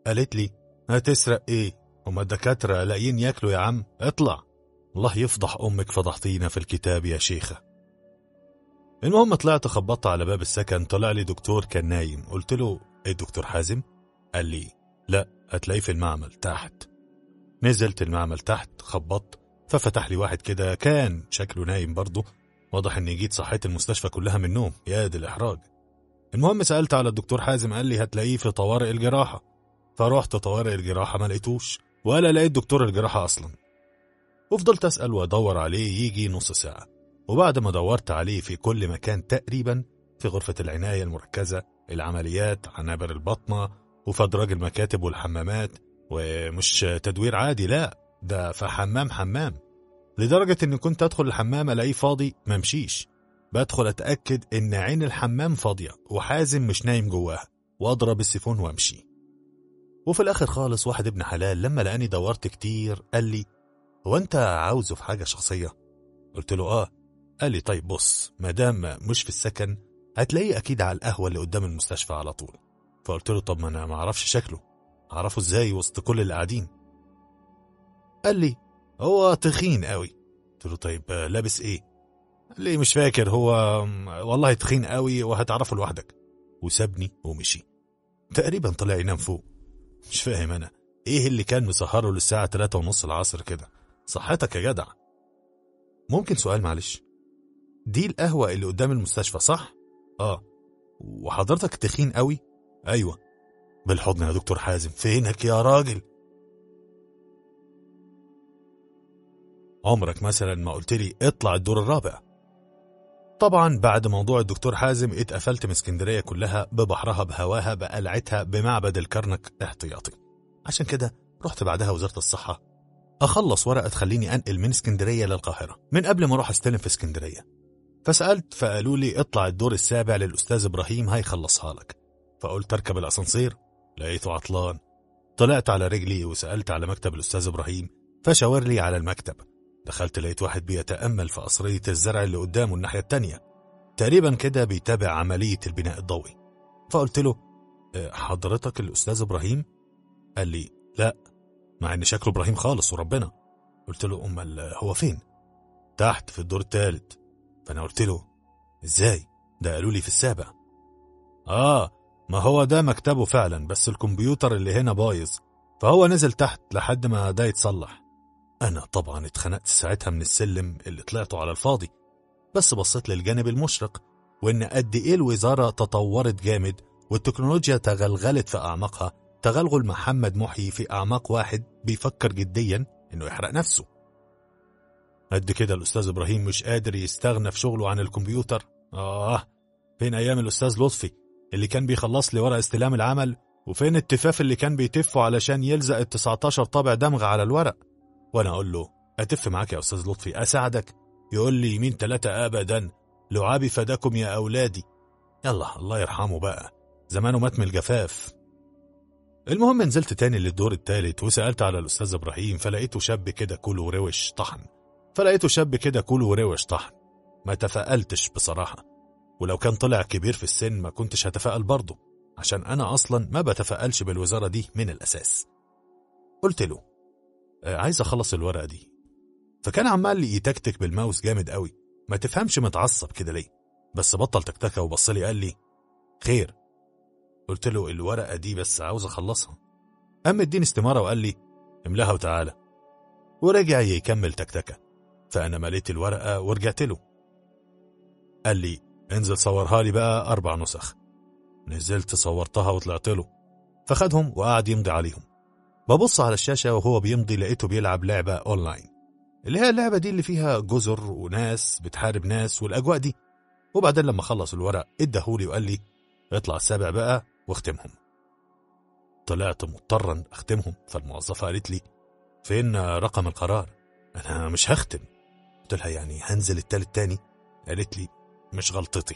قالت لي هتسرق ايه هما الدكاترة لاقيين ياكلوا يا عم اطلع الله يفضح امك فضحتينا في الكتاب يا شيخة المهم طلعت خبطت على باب السكن طلع لي دكتور كان نايم قلت له ايه الدكتور حازم قال لي لا هتلاقيه في المعمل تحت نزلت المعمل تحت خبطت ففتح لي واحد كده كان شكله نايم برضه واضح اني جيت صحيت المستشفى كلها من النوم يا دي الاحراج المهم سالت على الدكتور حازم قال لي هتلاقيه في طوارئ الجراحه فرحت طوارئ الجراحه ما لقيتوش ولا لقيت دكتور الجراحه اصلا وفضلت اسال وادور عليه يجي نص ساعه وبعد ما دورت عليه في كل مكان تقريبا في غرفه العنايه المركزه العمليات عنابر البطنه وفي ادراج المكاتب والحمامات ومش تدوير عادي لا ده في حمام حمام لدرجة إني كنت أدخل الحمام ألاقيه فاضي ممشيش بدخل أتأكد إن عين الحمام فاضية وحازم مش نايم جواها وأضرب السيفون وأمشي وفي الآخر خالص واحد ابن حلال لما لقاني دورت كتير قال لي هو أنت عاوزه في حاجة شخصية؟ قلت له آه قال لي طيب بص مادام مش في السكن هتلاقيه أكيد على القهوة اللي قدام المستشفى على طول فقلت له طب ما أنا معرفش شكله أعرفه إزاي وسط كل اللي قاعدين قال لي هو تخين قوي قلت له طيب لابس ايه قال لي مش فاكر هو والله تخين قوي وهتعرفه لوحدك وسابني ومشي تقريبا طلع ينام فوق مش فاهم انا ايه اللي كان مسهره للساعة 3 ونص العصر كده صحتك يا جدع ممكن سؤال معلش دي القهوة اللي قدام المستشفى صح؟ اه وحضرتك تخين قوي؟ ايوه بالحضن يا دكتور حازم فينك يا راجل عمرك مثلا ما قلت لي اطلع الدور الرابع طبعا بعد موضوع الدكتور حازم اتقفلت من اسكندريه كلها ببحرها بهواها بقلعتها بمعبد الكرنك احتياطي عشان كده رحت بعدها وزاره الصحه اخلص ورقه تخليني انقل من اسكندريه للقاهره من قبل ما اروح استلم في اسكندريه فسالت فقالوا لي اطلع الدور السابع للاستاذ ابراهيم هيخلصها لك فقلت اركب الاسانسير لقيته عطلان طلعت على رجلي وسالت على مكتب الاستاذ ابراهيم فشاور لي على المكتب دخلت لقيت واحد بيتأمل في قصرية الزرع اللي قدامه الناحية التانية تقريبا كده بيتابع عملية البناء الضوئي فقلت له حضرتك الأستاذ إبراهيم؟ قال لي لا مع إن شكله إبراهيم خالص وربنا قلت له أمال هو فين؟ تحت في الدور الثالث فأنا قلت له إزاي؟ ده قالوا لي في السابع آه ما هو ده مكتبه فعلا بس الكمبيوتر اللي هنا بايظ فهو نزل تحت لحد ما ده يتصلح أنا طبعا اتخنقت ساعتها من السلم اللي طلعته على الفاضي بس بصيت للجانب المشرق وإن قد إيه الوزارة تطورت جامد والتكنولوجيا تغلغلت في أعماقها تغلغل محمد محيي في أعماق واحد بيفكر جديا إنه يحرق نفسه قد كده الأستاذ إبراهيم مش قادر يستغنى في شغله عن الكمبيوتر آه فين أيام الأستاذ لطفي اللي كان بيخلص لي ورق استلام العمل وفين التفاف اللي كان بيتفه علشان يلزق ال 19 طابع دمغ على الورق وانا اقول له اتف معاك يا استاذ لطفي اساعدك يقول لي يمين تلاتة ابدا لعابي فداكم يا اولادي يلا الله يرحمه بقى زمانه مات من الجفاف المهم نزلت تاني للدور التالت وسألت على الأستاذ إبراهيم فلقيته شاب كده كوله وروش طحن فلقيته شاب كده كوله وروش طحن ما تفائلتش بصراحة ولو كان طلع كبير في السن ما كنتش هتفائل برضه عشان أنا أصلا ما بتفائلش بالوزارة دي من الأساس قلت له عايز اخلص الورقه دي فكان عمال يتكتك بالماوس جامد قوي ما تفهمش متعصب كده ليه بس بطل تكتكه وبص لي قال لي خير قلت له الورقه دي بس عاوز اخلصها قام اديني استماره وقال لي املاها وتعالى ورجع يكمل تكتكه فانا مليت الورقه ورجعت له قال لي انزل صورها لي بقى اربع نسخ نزلت صورتها وطلعت له فخدهم وقعد يمضي عليهم ببص على الشاشة وهو بيمضي لقيته بيلعب لعبة أونلاين اللي هي اللعبة دي اللي فيها جزر وناس بتحارب ناس والأجواء دي وبعدين لما خلص الورق اداهولي وقال لي اطلع السابع بقى واختمهم طلعت مضطرا اختمهم فالموظفة قالت لي فين رقم القرار انا مش هختم قلت لها يعني هنزل التالت تاني قالت لي مش غلطتي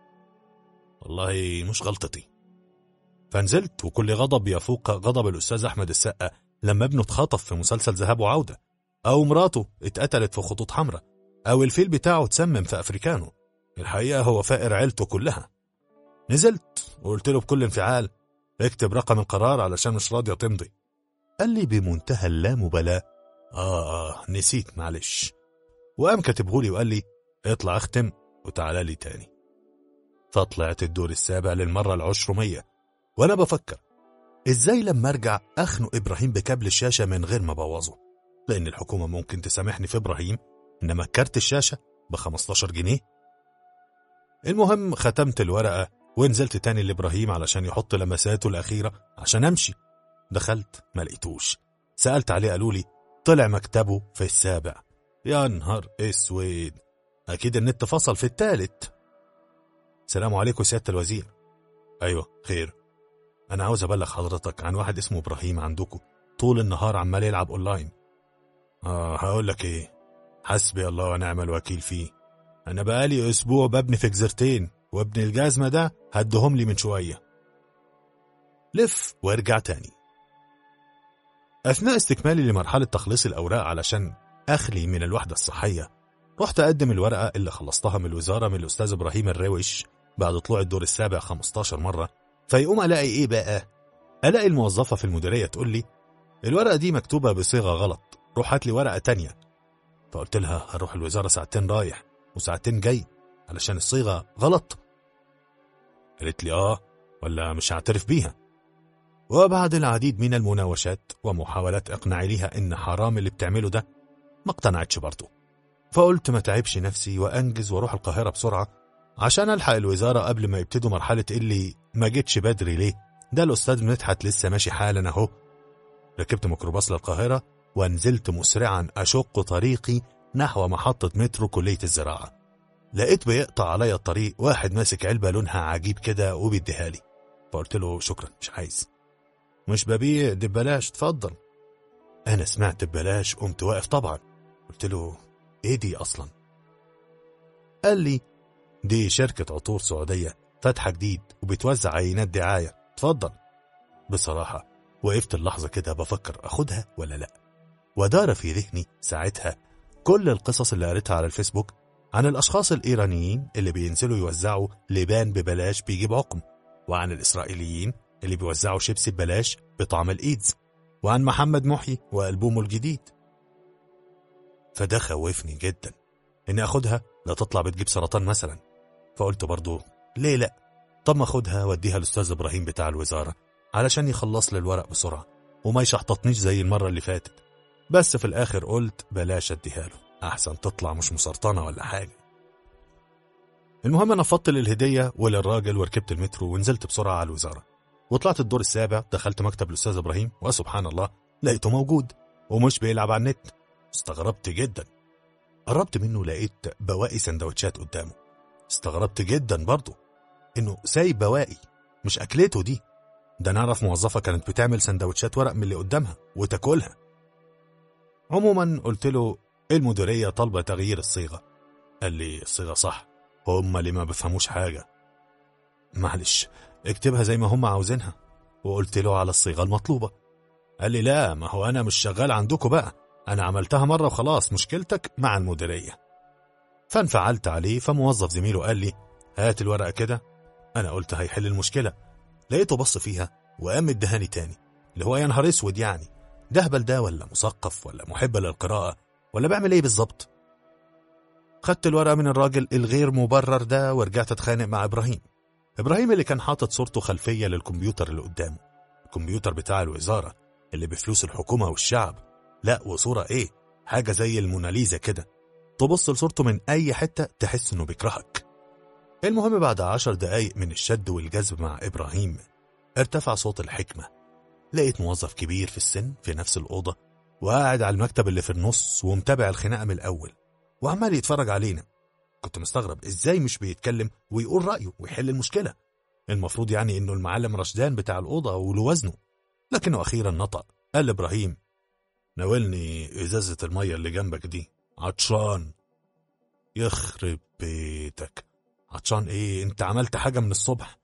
والله مش غلطتي فنزلت وكل غضب يفوق غضب الأستاذ أحمد السقا لما ابنه اتخطف في مسلسل ذهاب وعودة أو مراته اتقتلت في خطوط حمراء أو الفيل بتاعه اتسمم في أفريكانو الحقيقة هو فائر عيلته كلها نزلت وقلت له بكل انفعال اكتب رقم القرار علشان مش راضية تمضي قال لي بمنتهى اللامبالاة آه آه نسيت معلش وقام كاتبهولي وقال لي اطلع اختم وتعالى لي تاني فطلعت الدور السابع للمرة العشرمية وأنا بفكر ازاي لما ارجع اخنق ابراهيم بكابل الشاشة من غير ما ابوظه لأن الحكومة ممكن تسامحني في إبراهيم إنما كارت الشاشة ب 15 جنيه المهم ختمت الورقة ونزلت تاني لإبراهيم علشان يحط لمساته الأخيرة عشان أمشي دخلت ما لقيتوش سألت عليه قالوا لي طلع مكتبه في السابع يا نهار اسود أكيد النت فصل في التالت سلام عليكم سيادة الوزير أيوة خير أنا عاوز أبلغ حضرتك عن واحد اسمه إبراهيم عندكم طول النهار عمال يلعب أونلاين آه هقول لك إيه حسبي الله ونعم الوكيل فيه أنا بقالي أسبوع ببني في جزرتين وابن الجزمة ده هدهم لي من شوية لف وارجع تاني أثناء استكمالي لمرحلة تخليص الأوراق علشان أخلي من الوحدة الصحية رحت أقدم الورقة اللي خلصتها من الوزارة من الأستاذ إبراهيم الروش بعد طلوع الدور السابع 15 مرة فيقوم ألاقي إيه بقى؟ ألاقي الموظفة في المديرية تقول لي الورقة دي مكتوبة بصيغة غلط روح هات لي ورقة تانية فقلت لها هروح الوزارة ساعتين رايح وساعتين جاي علشان الصيغة غلط قالت لي آه ولا مش هعترف بيها وبعد العديد من المناوشات ومحاولات إقناعي ليها إن حرام اللي بتعمله ده ما اقتنعتش برضه فقلت ما تعبش نفسي وأنجز وأروح القاهرة بسرعة عشان ألحق الوزارة قبل ما يبتدوا مرحلة اللي ما جيتش بدري ليه ده الأستاذ مدحت لسه ماشي حالا أهو ركبت ميكروباص للقاهرة ونزلت مسرعا أشق طريقي نحو محطة مترو كلية الزراعة لقيت بيقطع عليا الطريق واحد ماسك علبة لونها عجيب كده وبيديها لي فقلت له شكرا مش عايز مش ببيع دي ببلاش اتفضل انا سمعت ببلاش قمت واقف طبعا قلت له ايه دي اصلا قال لي دي شركة عطور سعودية فاتحة جديد وبتوزع عينات دعاية اتفضل بصراحة وقفت اللحظة كده بفكر اخدها ولا لا ودار في ذهني ساعتها كل القصص اللي قريتها على الفيسبوك عن الأشخاص الإيرانيين اللي بينزلوا يوزعوا لبان ببلاش بيجيب عقم وعن الإسرائيليين اللي بيوزعوا شيبسي ببلاش بطعم الإيدز وعن محمد محي وألبومه الجديد فده خوفني جدا إني أخدها لا تطلع بتجيب سرطان مثلا فقلت برضو ليه لأ طب ما أخدها وأديها للأستاذ إبراهيم بتاع الوزارة علشان يخلص لي الورق بسرعة وما يشحططنيش زي المرة اللي فاتت بس في الآخر قلت بلاش أديها له أحسن تطلع مش مسرطنة ولا حاجة المهم أنا فضت للهدية وللراجل وركبت المترو ونزلت بسرعة على الوزارة وطلعت الدور السابع دخلت مكتب الأستاذ إبراهيم وسبحان الله لقيته موجود ومش بيلعب على النت استغربت جدا قربت منه لقيت بواقي سندوتشات قدامه استغربت جدا برضه إنه سايب بواقي مش أكلته دي ده نعرف موظفة كانت بتعمل سندوتشات ورق من اللي قدامها وتاكلها عموما قلت له المديرية طالبة تغيير الصيغة قال لي الصيغة صح هم اللي ما بفهموش حاجة معلش اكتبها زي ما هم عاوزينها وقلت له على الصيغة المطلوبة قال لي لا ما هو أنا مش شغال عندكم بقى أنا عملتها مرة وخلاص مشكلتك مع المديرية فانفعلت عليه فموظف زميله قال لي هات الورقة كده أنا قلت هيحل المشكلة لقيته بص فيها وقام ادهاني تاني اللي هو يا نهار اسود يعني دهبل ده ولا مثقف ولا محب للقراءة ولا بعمل ايه بالظبط خدت الورقة من الراجل الغير مبرر ده ورجعت اتخانق مع ابراهيم ابراهيم اللي كان حاطط صورته خلفية للكمبيوتر اللي قدامه الكمبيوتر بتاع الوزارة اللي بفلوس الحكومة والشعب لا وصورة ايه حاجة زي الموناليزا كده تبص لصورته من اي حتة تحس انه بيكرهك المهم بعد عشر دقايق من الشد والجذب مع ابراهيم ارتفع صوت الحكمة لقيت موظف كبير في السن في نفس الأوضة وقاعد على المكتب اللي في النص ومتابع الخناقة من الأول وعمال يتفرج علينا كنت مستغرب ازاي مش بيتكلم ويقول رأيه ويحل المشكلة المفروض يعني انه المعلم رشدان بتاع الأوضة وله وزنه لكنه أخيرا نطق قال لإبراهيم ناولني إزازة المية اللي جنبك دي عطشان يخرب بيتك عطشان ايه انت عملت حاجة من الصبح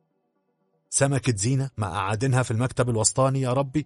سمكة زينة ما قعدينها في المكتب الوسطاني يا ربي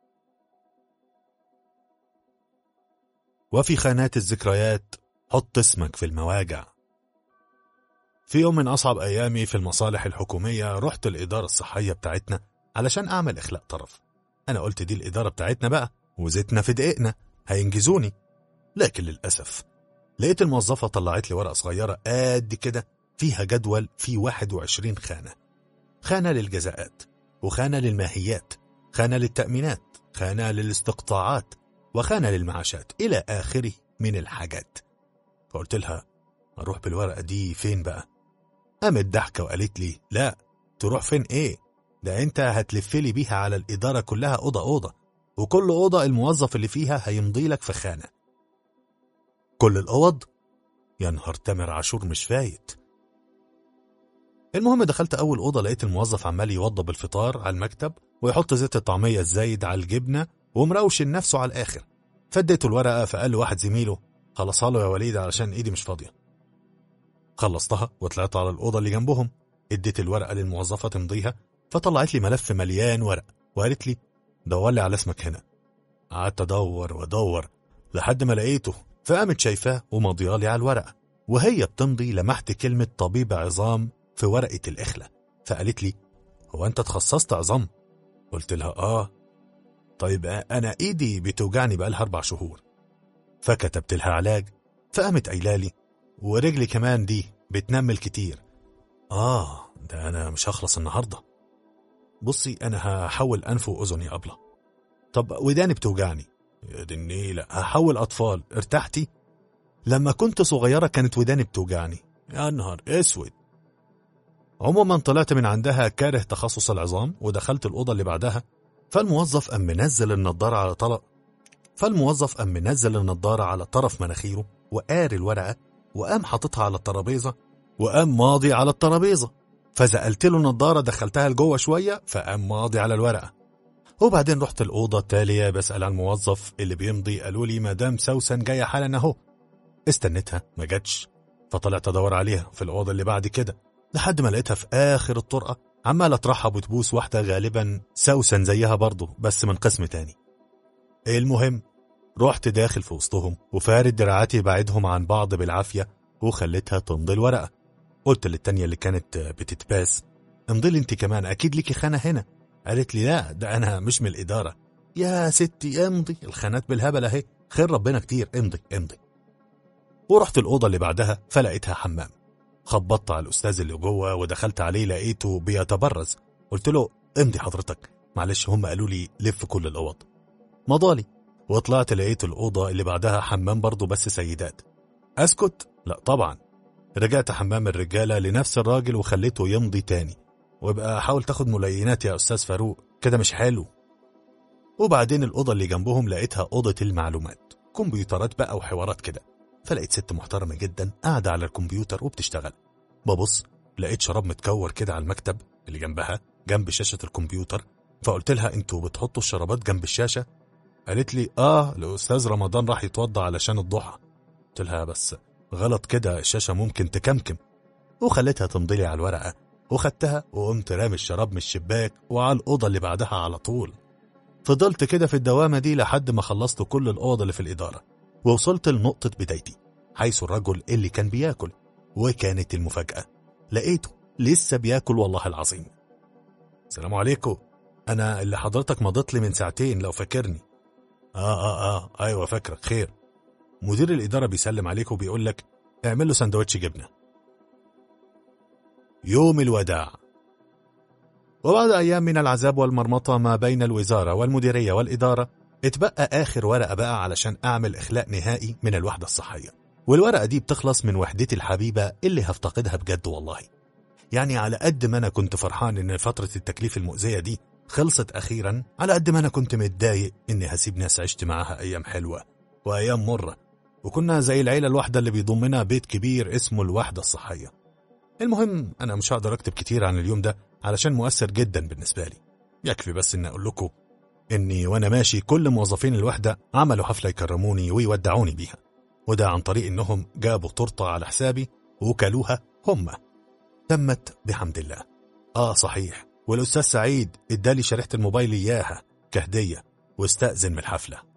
وفي خانات الذكريات حط اسمك في المواجع في يوم من أصعب أيامي في المصالح الحكومية رحت الإدارة الصحية بتاعتنا علشان أعمل إخلاء طرف أنا قلت دي الإدارة بتاعتنا بقى وزيتنا في دقيقنا هينجزوني لكن للأسف لقيت الموظفة طلعت لي ورقة صغيرة قد كده فيها جدول فيه 21 خانة خانة للجزاءات وخانة للماهيات خانة للتأمينات خانة للاستقطاعات وخانة للمعاشات إلى آخره من الحاجات فقلت لها أروح بالورقة دي فين بقى قامت ضحكة وقالت لي لا تروح فين إيه ده أنت هتلفلي بيها على الإدارة كلها أوضة أوضة وكل أوضة الموظف اللي فيها هيمضي لك في خانة كل الأوض يا نهار تامر عاشور مش فايت المهم دخلت أول أوضة لقيت الموظف عمال يوضب الفطار على المكتب ويحط زيت الطعمية الزايد على الجبنة ومروشن نفسه على الآخر فديته الورقة فقال له واحد زميله خلصها له يا وليد علشان إيدي مش فاضية خلصتها وطلعت على الأوضة اللي جنبهم اديت الورقة للموظفة تمضيها فطلعت لي ملف مليان ورق وقالت لي دور لي على اسمك هنا قعدت ادور وادور لحد ما لقيته فقامت شايفاه ومضيالي على الورقة وهي بتمضي لمحت كلمة طبيب عظام في ورقة الإخلة فقالت لي هو أنت تخصصت عظام؟ قلت لها آه طيب أنا إيدي بتوجعني بقالها أربع شهور فكتبت لها علاج فقامت قايله لي ورجلي كمان دي بتنمل كتير آه ده أنا مش هخلص النهاردة بصي أنا هحول أنف وأذني أبلة طب وداني بتوجعني يا دي النيلة هحول أطفال ارتحتي لما كنت صغيرة كانت وداني بتوجعني يا نهار اسود عموما طلعت من عندها كاره تخصص العظام ودخلت الأوضة اللي بعدها فالموظف قام منزل النضارة على طرف فالموظف قام منزل النضارة على طرف مناخيره وقاري الورقة وقام حاططها على الترابيزة وقام ماضي على الترابيزة فزقلت له النضارة دخلتها لجوه شوية فقام ماضي على الورقة وبعدين رحت الأوضة التالية بسأل عن الموظف اللي بيمضي قالوا لي مدام سوسن جاية حالا أهو استنيتها ما جاتش فطلعت أدور عليها في الأوضة اللي بعد كده لحد ما لقيتها في آخر الطرقة عمالة ترحب وتبوس واحدة غالبا سوسن زيها برضه بس من قسم تاني المهم رحت داخل في وسطهم وفارد دراعاتي بعدهم عن بعض بالعافية وخليتها تمضي الورقة قلت للتانية اللي كانت بتتباس امضي لي انت كمان اكيد ليكي خانة هنا قالت لي لا ده انا مش من الادارة يا ستي امضي الخانات بالهبل اهي خير ربنا كتير امضي امضي ورحت الأوضة اللي بعدها فلقيتها حمام خبطت على الأستاذ اللي جوه ودخلت عليه لقيته بيتبرز قلت له امضي حضرتك معلش هم قالوا لي لف كل الأوض مضالي وطلعت لقيت الأوضة اللي بعدها حمام برضه بس سيدات أسكت؟ لا طبعا رجعت حمام الرجالة لنفس الراجل وخليته يمضي تاني وابقى حاول تاخد ملينات يا أستاذ فاروق كده مش حلو وبعدين الأوضة اللي جنبهم لقيتها أوضة المعلومات كمبيوترات بقى وحوارات كده فلقيت ست محترمة جدا قاعدة على الكمبيوتر وبتشتغل ببص لقيت شراب متكور كده على المكتب اللي جنبها جنب شاشة الكمبيوتر فقلت لها انتوا بتحطوا الشرابات جنب الشاشة قالت لي اه الأستاذ رمضان راح يتوضى علشان الضحى قلت لها بس غلط كده الشاشة ممكن تكمكم وخليتها تمضي لي على الورقة وخدتها وقمت رامي الشراب من الشباك وعلى الأوضة اللي بعدها على طول فضلت كده في الدوامة دي لحد ما خلصت كل الأوضة اللي في الإدارة ووصلت لنقطة بدايتي حيث الرجل اللي كان بياكل وكانت المفاجأة لقيته لسه بياكل والله العظيم السلام عليكم أنا اللي حضرتك مضيت لي من ساعتين لو فاكرني آه آه آه أيوة فاكرك خير مدير الإدارة بيسلم عليك وبيقول لك اعمل له سندوتش جبنة يوم الوداع وبعد أيام من العذاب والمرمطة ما بين الوزارة والمديرية والإدارة اتبقى آخر ورقة بقى علشان أعمل إخلاء نهائي من الوحدة الصحية والورقة دي بتخلص من وحدتي الحبيبة اللي هفتقدها بجد والله يعني على قد ما أنا كنت فرحان إن فترة التكليف المؤذية دي خلصت أخيرا على قد ما أنا كنت متضايق إني هسيب ناس عشت معاها أيام حلوة وأيام مرة وكنا زي العيلة الواحدة اللي بيضمنا بيت كبير اسمه الوحدة الصحية المهم أنا مش هقدر أكتب كتير عن اليوم ده علشان مؤثر جدا بالنسبة لي يكفي بس إن أقول لكم إني وأنا ماشي كل موظفين الوحدة عملوا حفلة يكرموني ويودعوني بيها وده عن طريق إنهم جابوا تورتة على حسابي وكلوها هم تمت بحمد الله آه صحيح والأستاذ سعيد ادالي شريحة الموبايل إياها كهدية واستأذن من الحفلة